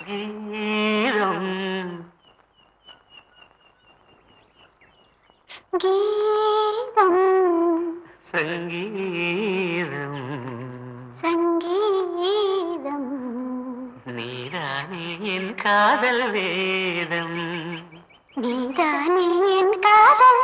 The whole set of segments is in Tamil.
கீதம் கீதம் சங்கீதம் சங்கீதம் நீதானே என் காதல் வேதம் நீதானே என் காதல்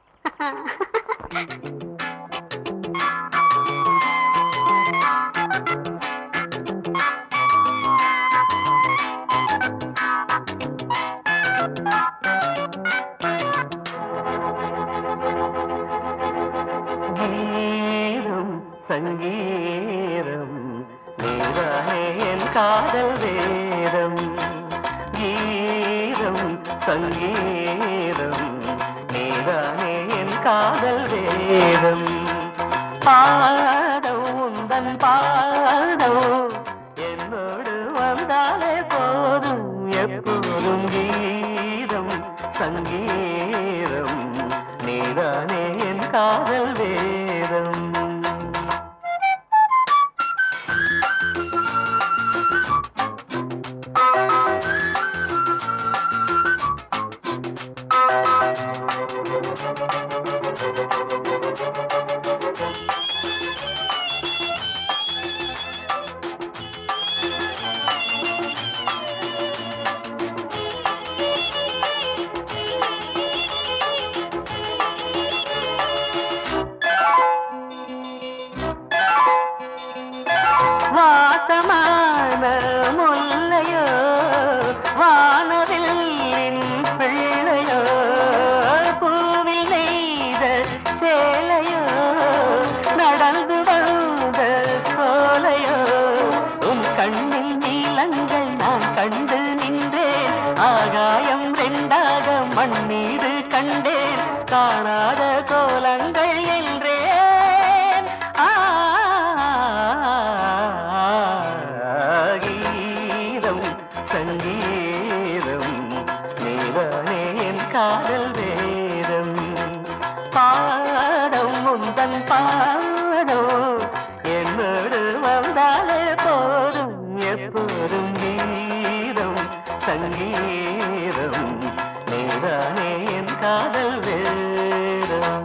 கீதம் சங்கீதம் நீதானே என் காதல் வேதம் கீதம் சங்கீதம் நீதானே என் காதல் வேதம் பாதம் உந்தன் பாதம் என்னோடு வந்தாலே போதும் எப்போதும் கீதம் சங்கீதம் நீதானே என் காதல் வேதம் வாசமான முல்லையோ வானவில்லின் பிள்ளையோ பூவில் நெய்த சேலையோ நடந்து வந்த சோலையோ உன் கண்ணில் நீலங்கள் நான் கண்டு நின்றேன் ஆகாயம் ரெண்டாக மண்ணீடு கண்டேன் காணாத கோலங்கள் என்றேன் ஆ கீதம் சங்கீதம் நீதானே என் காதல் வேதம் பாடம் முந்தன் பாடம் என்னோடு வந்தாலே போதும் எப்போதும் கீதம் சங்கீதம் நீதானே என் காதல் வேதம்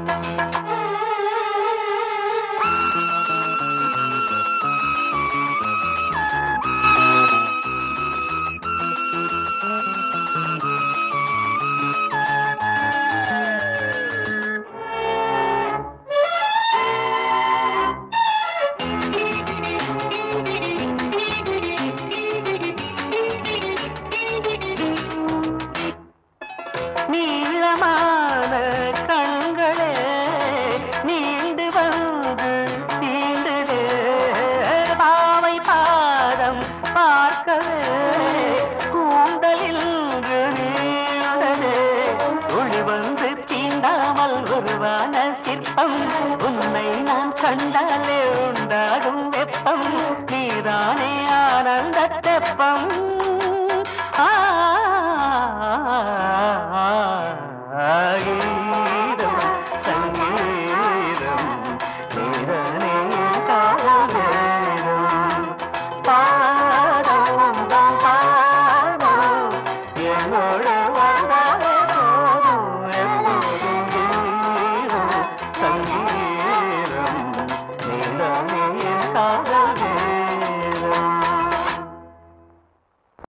நீளமான கண்களே நீண்டு வந்து தீண்டுதே பாவை பாதம் பார்க்கவே கூந்தலில் நீண்டதே ஒளி வந்து தீண்டாமல் உருவான சிற்பம் உன்னை நான் கண்டாலே உண்டாகும் வெப்பம் நீதானே ஆனந்த தெப்பம்